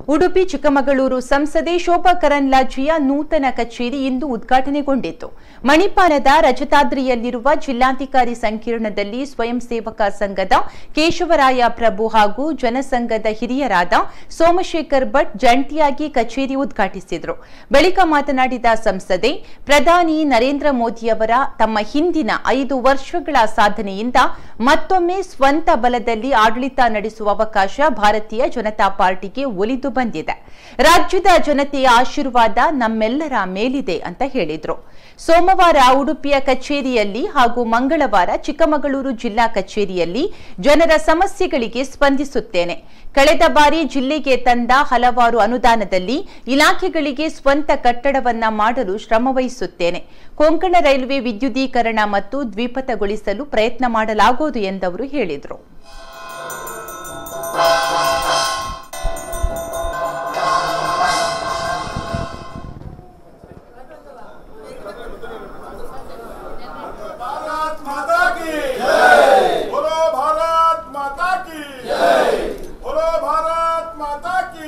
ಉಡುಪಿ ಚಿಕ್ಕಮಗಳೂರು ಸಂಸದೆ ಶೋಭಾ ಕರಂದ್ಲಾಜೆಯ ನೂತನ ಕಚೇರಿ ಇಂದು ಉದ್ಘಾಟನೆಗೊಂಡಿತು ಮಣಿಪಾಲದ ರಜತಾದ್ರಿಯಲ್ಲಿರುವ ಜಿಲ್ಲಾಧಿಕಾರಿ ಸಂಕೀರ್ಣದಲ್ಲಿ ಸ್ವಯಂ ಸೇವಕ ಸಂಘದ ಕೇಶವರಾಯ ಪ್ರಭು ಹಾಗೂ ಜನಸಂಘದ ಹಿರಿಯರಾದ ಸೋಮಶೇಖರ್ ಭಟ್ ಜಂಟಿಯಾಗಿ ಕಚೇರಿ ಉದ್ಘಾಟಿಸಿದರು ಬಳಿಕ ಮಾತನಾಡಿದ ಸಂಸದೆ ಪ್ರಧಾನಿ ನರೇಂದ್ರ ಮೋದಿಯವರ ತಮ್ಮ ಹಿಂದಿನ ಐದು ವರ್ಷಗಳ ಸಾಧನೆಯಿಂದ ಮತ್ತೊಮ್ಮೆ ಸ್ವಂತ ಬಲದಲ್ಲಿ ಆಡಳಿತ ನಡೆಸುವ ಅವಕಾಶ ಭಾರತೀಯ ಜನತಾ ಪಾರ್ಟಿಗೆ ಒಲಿದು ಬಂದಿದೆ ರಾಜ್ಯದ ಜನತೆಯ ಆಶೀರ್ವಾದ ನಮ್ಮೆಲ್ಲರ ಮೇಲಿದೆ ಅಂತ ಹೇಳಿದ್ರು ಸೋಮವಾರ ಉಡುಪಿಯ ಕಚೇರಿಯಲ್ಲಿ ಹಾಗೂ ಮಂಗಳವಾರ ಚಿಕ್ಕಮಗಳೂರು ಜಿಲ್ಲಾ ಕಚೇರಿಯಲ್ಲಿ ಜನರ ಸಮಸ್ಯೆಗಳಿಗೆ ಸ್ಪಂದಿಸುತ್ತೇನೆ ಕಳೆದ ಬಾರಿ ಜಿಲ್ಲೆಗೆ ತಂದ ಹಲವಾರು ಅನುದಾನದಲ್ಲಿ ಇಲಾಖೆಗಳಿಗೆ ಸ್ವಂತ ಕಟ್ಟಡವನ್ನ ಮಾಡಲು ಶ್ರಮವಹಿಸುತ್ತೇನೆ ಕೊಂಕಣ ರೈಲ್ವೆ ವಿದ್ಯುದೀಕರಣ ಮತ್ತು ದ್ವಿಪಥಗೊಳಿಸಲು ಪ್ರಯತ್ನ ಮಾಡಲಾಗುವುದು ಎಂದವರು ಹೇಳಿದರು भारत माता की जय बोलो भारत माता की जय बोलो भारत माता की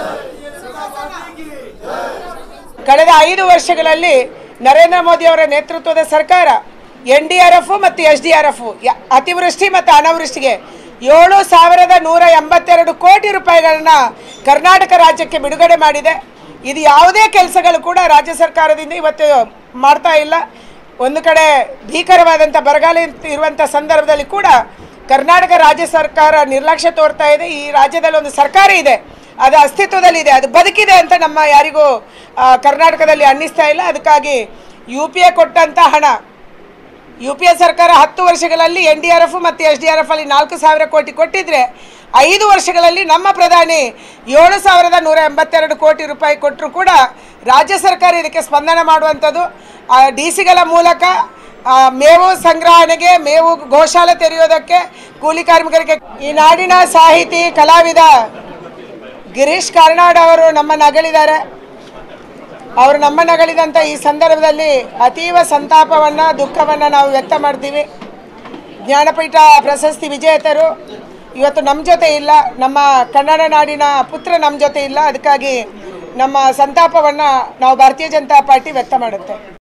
ಕಳೆದ ಐದು ವರ್ಷಗಳಲ್ಲಿ ನರೇಂದ್ರ ಮೋದಿ ಅವರ ನೇತೃತ್ವದ ಸರ್ಕಾರ ಎನ್ ಡಿ ಆರ್ ಎಫ್ ಮತ್ತು ಎಸ್ ಡಿ ಆರ್ ಎಫ್ ಅತಿವೃಷ್ಟಿ ಮತ್ತು ಅನಾವೃಷ್ಟಿಗೆ ಏಳು ಸಾವಿರದ ನೂರ ಎಂಬತ್ತೆರಡು ಕೋಟಿ ರೂಪಾಯಿಗಳನ್ನ ಕರ್ನಾಟಕ ರಾಜ್ಯಕ್ಕೆ ಬಿಡುಗಡೆ ಮಾಡಿದೆ ಇದು ಯಾವುದೇ ಕೆಲಸಗಳು ಕೂಡ ರಾಜ್ಯ ಸರ್ಕಾರದಿಂದ ಇವತ್ತು ಮಾಡ್ತಾ ಇಲ್ಲ ಒಂದು ಕಡೆ ಭೀಕರವಾದಂಥ ಬರಗಾಲ ಇರುವಂಥ ಸಂದರ್ಭದಲ್ಲಿ ಕೂಡ ಕರ್ನಾಟಕ ರಾಜ್ಯ ಸರ್ಕಾರ ನಿರ್ಲಕ್ಷ್ಯ ತೋರ್ತಾ ಇದೆ ಈ ರಾಜ್ಯದಲ್ಲಿ ಒಂದು ಸರ್ಕಾರ ಇದೆ ಅದು ಅಸ್ತಿತ್ವದಲ್ಲಿದೆ ಅದು ಬದುಕಿದೆ ಅಂತ ನಮ್ಮ ಯಾರಿಗೂ ಆ, ಕರ್ನಾಟಕದಲ್ಲಿ ಅನ್ನಿಸ್ತಾ ಇಲ್ಲ ಅದಕ್ಕಾಗಿ ಯು ಪಿ ಎ ಕೊಟ್ಟಂಥ ಹಣ ಯು ಪಿ ಎ ಸರ್ಕಾರ ಹತ್ತು ವರ್ಷಗಳಲ್ಲಿ ಎನ್ ಡಿ ಆರ್ ಎಫ್ ಮತ್ತು ಎಸ್ ಡಿ ಆರ್ ಎಫ್ ಅಲ್ಲಿ ನಾಲ್ಕು ಸಾವಿರ ಕೋಟಿ ಕೊಟ್ಟಿದ್ರೆ ಐದು ವರ್ಷಗಳಲ್ಲಿ ನಮ್ಮ ಪ್ರಧಾನಿ ಏಳು ಸಾವಿರದ ನೂರ ಎಂಬತ್ತೆರಡು ಕೋಟಿ ರೂಪಾಯಿ ಕೊಟ್ಟರು ಕೂಡ ರಾಜ್ಯ ಸರ್ಕಾರ ಇದಕ್ಕೆ ಸ್ಪಂದನೆ ಮಾಡುವಂಥದ್ದು ಡಿ ಸಿಗಳ ಮೂಲಕ ಆ, ಮೇವು ಸಂಗ್ರಹಣೆಗೆ ಮೇವು ಗೋಶಾಲೆ ತೆರೆಯೋದಕ್ಕೆ ಕೂಲಿ ಕಾರ್ಮಿಕರಿಗೆ ಈ ನಾಡಿನ ಸಾಹಿತಿ ಕಲಾವಿದ ಗಿರೀಶ್ ಕಾರ್ನಾಡ್ ಅವರು ನಮ್ಮ ನಗಳಿದ್ದಾರೆ ಅವರು ನಮ್ಮ ನಗಳಿದಂಥ ಈ ಸಂದರ್ಭದಲ್ಲಿ ಅತೀವ ಸಂತಾಪವನ್ನು ದುಃಖವನ್ನು ನಾವು ವ್ಯಕ್ತ ಮಾಡ್ತೀವಿ ಜ್ಞಾನಪೀಠ ಪ್ರಶಸ್ತಿ ವಿಜೇತರು ಇವತ್ತು ನಮ್ಮ ಜೊತೆ ಇಲ್ಲ ನಮ್ಮ ಕನ್ನಡ ನಾಡಿನ ಪುತ್ರ ನಮ್ಮ ಜೊತೆ ಇಲ್ಲ ಅದಕ್ಕಾಗಿ ನಮ್ಮ ಸಂತಾಪವನ್ನು ನಾವು ಭಾರತೀಯ ಜನತಾ ಪಾರ್ಟಿ ವ್ಯಕ್ತ ಮಾಡುತ್ತೆ